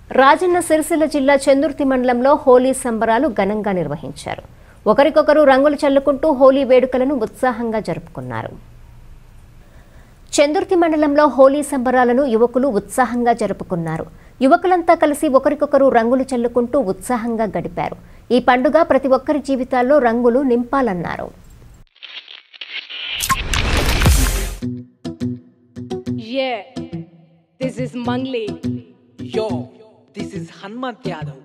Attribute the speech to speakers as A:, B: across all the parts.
A: రాజన్న సిరిసిల్ల జిల్లా చందుర్తి మండలంలో హోలీ సంబరాలు ఘనంగా నిర్వహించారు ఒకరికొకరు రంగులు చల్లుకుంటూ హోలీ వేడుకలను ఉత్సాహంగా జరుపుకున్నారు చందుర్తి మండలంలో హోలీ సంబరాలను యువకులు ఉత్సాహంగా జరుపుకున్నారు యువకులంతా కలిసి ఒకరికొకరు రంగులు చల్లుకుంటూ ఉత్సాహంగా గడిపారు ఈ పండుగ ప్రతి ఒక్కరి జీవితాల్లో రంగులు నింపాలన్నారు
B: Yeah, this is Mangli.
C: Yo, this is Hanmant Yadav.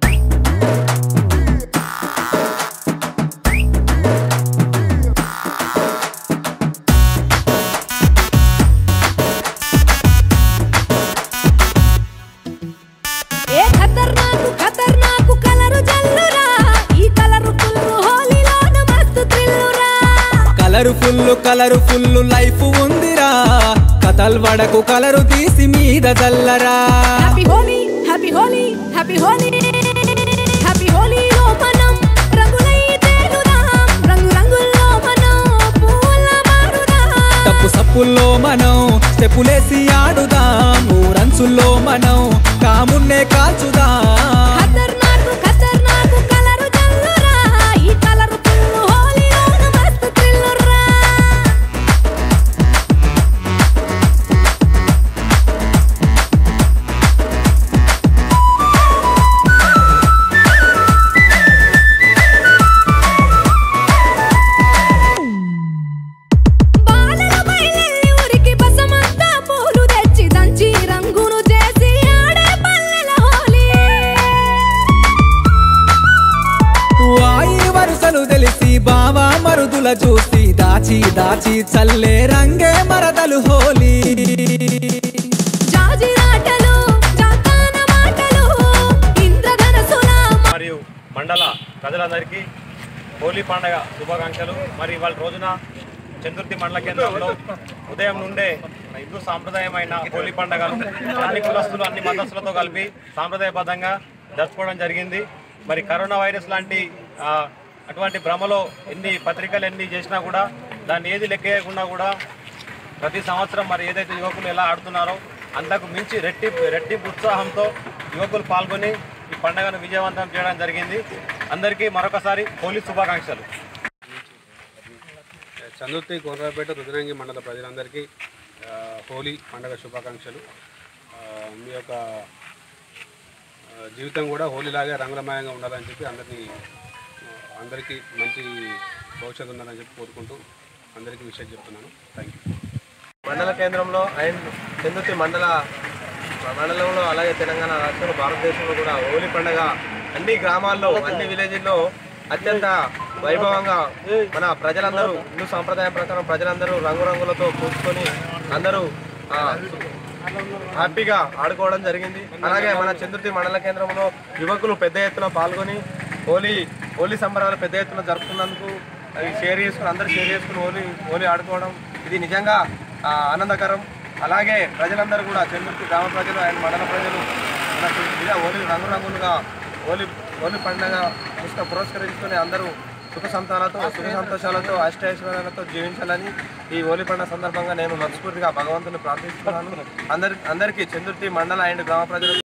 B: ఏ ఖతర్నాకు ఖతర్నాకు కలరు జల్లురా ఈ కలరు ఫుల్లు హోలీలోన మస్తు థ్రిల్లురా
C: colour full colour full life ఉందిరా కథల్ వడకు కలరు తీసి మీద చల్లరా
B: happy Holi happy Holi happy Holi happy హోలీలో మనం రంగులై తేలుదాం రంగు రంగుల్లో మనం పూల మారుదాం
C: తప్పు సప్పుల్లో మనం స్టెప్పులేసి ఆడుదాం ఊరంచుల్లో మనం కామున్నే కాల్చుదాం
B: ఖతర్నాకు ఖతర్నాకు కలరు జల్లురా ఈ కలరు ఫుల్లు హోలీలోన మస్తు థ్రిల్లురా బాలల బయలెల్లి ఊరికి బసమంతా పూలు తెచ్చి దంచి రంగును చేసి ఆడే పల్లెల హోలీ
C: వాయి వరుసలు తెలిసి బావా మరుదుల చూసి దాచి దాచి చల్లే రంగే మరదలు హోలీ
B: జాజిరాటలు జాతాన మాటలు ఇంద్రధనసుల
D: మరియు మండల ప్రజలందరికీ హోలీ పండగ శుభాకాంక్షలు మరి ఇవాళ రోజున చందుర్తి మండల కేంద్రంలో ఉదయం నుండే హిందూ సాంప్రదాయమైన హోలీ పండుగను అన్ని కులస్తులు అన్ని మతస్థులతో కలిపి సాంప్రదాయబద్ధంగా జరుపుకోవడం జరిగింది మరి కరోనా వైరస్ లాంటి ఆ, అటువంటి భ్రమలో ఎన్ని పత్రికలు ఎన్ని చేసినా కూడా దాన్ని ఏది లెక్కేయకుండా కూడా ప్రతి సంవత్సరం మరి ఏదైతే యువకులు ఎలా ఆడుతున్నారో అంతకు మించి రెట్టింపు రెట్టింపు ఉత్సాహంతో యువకులు పాల్గొని ఈ పండుగను విజయవంతం చేయడం జరిగింది అందరికీ మరొకసారి హోలీ శుభాకాంక్షలు
E: చందుర్తి గోర్రాపేట రుద్రంగి మండల ప్రజలందరికీ ఆ, హోలీ పండగ శుభాకాంక్షలు ఆ, మీ యొక్క ఆ, జీవితం కూడా హోలీలాగే రంగులమయంగా ఉండాలని చెప్పి అందరినీ ఆ, అందరికీ మంచి భవిష్యత్తు ఉండాలని చెప్పి కోరుకుంటూ అందరికీ విషయం చెప్తున్నాను థ్యాంక్ యూ
F: మండల కేంద్రంలో అండ్ చందుర్తి మండల మండలంలో అలాగే తెలంగాణ రాష్ట్రంలో భారతదేశంలో కూడా హోలీ పండుగ అన్ని గ్రామాల్లో అన్ని విలేజ్ల్లో అత్యంత వైభవంగా మన ప్రజలందరూ హిందూ సాంప్రదాయం ప్రకారం ప్రజలందరూ రంగురంగులతో పూసుకొని అందరూ ఆ, హ్యాపీగా ఆడుకోవడం జరిగింది అలాగే మన చంద్రుతి మండల కేంద్రంలో యువకులు పెద్ద ఎత్తున పాల్గొని హోలీ హోలీ సంబరాలు పెద్ద ఎత్తున జరుపుకున్నందుకు అవి షేర్ చేసుకుని అందరూ షేర్ చేసుకుని హోలీ హోలీ ఆడుకోవడం ఇది నిజంగా ఆ, ఆనందకరం అలాగే ప్రజలందరూ కూడా చంద్రుతి గ్రామ ప్రజలు అండ్ మండల ప్రజలు మనకు ఇలా హోలీ రంగురంగులుగా హోలీ హోలీ పండుగ పుస్తక పురస్కరించుకొని అందరూ సుఖ సంతాలతో సుఖ సంతోషాలతో అష్టైశ్వర్యాలతో జీవించాలని ఈ హోలీ పండుగ సందర్భంగా నేను మనస్ఫూర్తిగా భగవంతుని ప్రార్థిస్తున్నాను అందరి అందరికీ చంద్రుతి మండల అండ్ గ్రామ ప్రజలకు